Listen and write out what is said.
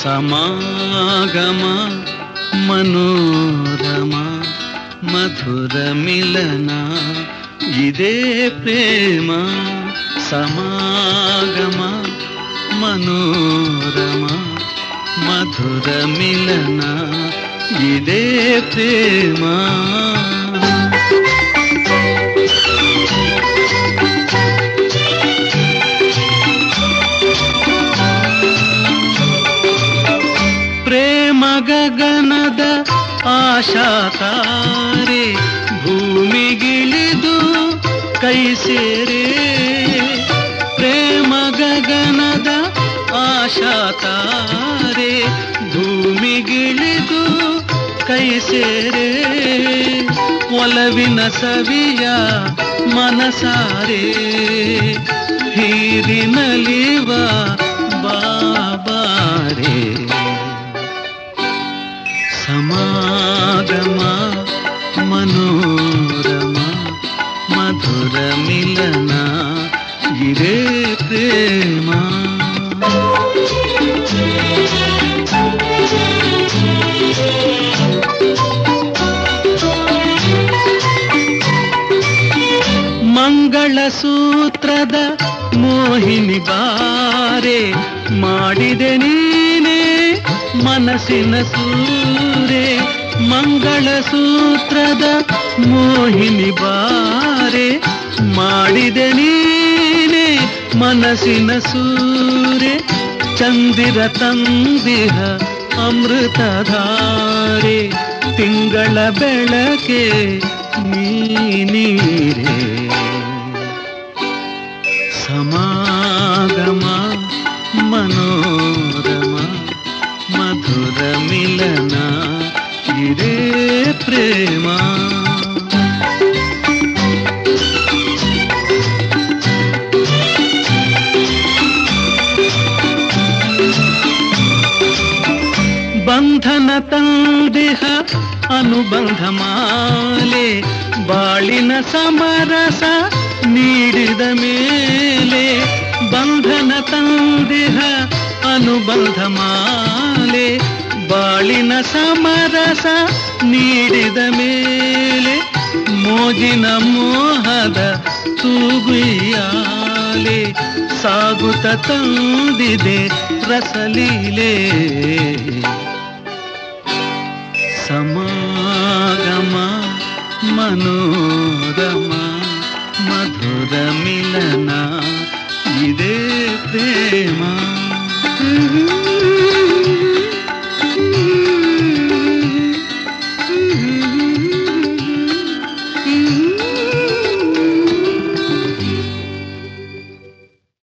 ಸಮಾಗಮ ಮನೋರಮ ಮಧುರ ಮಿಲನ ಇದೇ ಪ್ರೇಮ ಸಮಾಗಮ ಮನೋರಮ ಮಧುರ ಮಿಲನ ಇದೇ ಪ್ರೇಮ ಪ್ರೇಮ ಗಗನದ ಆಶಾತಾರೆ ಭೂಮಿಗಿಳಿದು ಕೈ ಸೇರೆ ಪ್ರೇಮ ಗಗನದ ಆಶಾತಾರೆ ಭೂಮಿಗಿಳಿದು ಕೈ ಸೇರೆ ಒಲವಿನ ಸವಿಯ ಮನಸಾರೆ ಹೀರಿನಲಿವ ಬಾಬಾರೆ ಸಮಾಗಮ ಮನೋರಮ ಮಧುರ ಮಿಲನ ಇರೇ ಪ್ರೇಮ ಮಂಗಳ ಸೂತ್ರದ ಮೋಹಿನಿ ಬಾರೆ ಮಾಡಿದೆ ನೀನೇ ಮನಸ್ಸಿನ ಸೂರೆ ಮಂಗಳ ಸೂತ್ರದ ಮೋಹಿನಿ ಬಾರೆ ಮಾಡಿದೆ ನೀನೆ ಮನಸ್ಸಿನ ಸೂರೆ ಚಂದಿರ ತಂದಿಹ ಅಮೃತಧಾರೆ ತಿಂಗಳ ಬೆಳಕೆ ನೀರೇ ಸಮಾಗಮ ಮನೋರಮ ಮಧುರ ಮಿಲನ ಇದೇ ಪ್ರೇಮ ಬಂಧನ ತಂದಿಹ ಅನುಬಂಧ ಮಾಲೆ ಬಾಳಿನ ಸಮರಸ ನೀಡಿದ ಮೇಲೆ ಬಂಧನ ತಂದಿಹ ಅನುಬಂಧ ಮಾಲೆ ಬಾಳಿನ ಸಮರಸ ನೀಡಿದ ಮೇಲೆ ಮೋಜಿನ ಮೋಹದ ತೂಗುಯ್ಯಾಲೆ ಸಾಗುತ್ತ ತಂದಿದೆ ರಸಲೀಲೆ ಸಮಾಗಮ ಮನೋರಮ ಮಧುರ ಮಿಲನ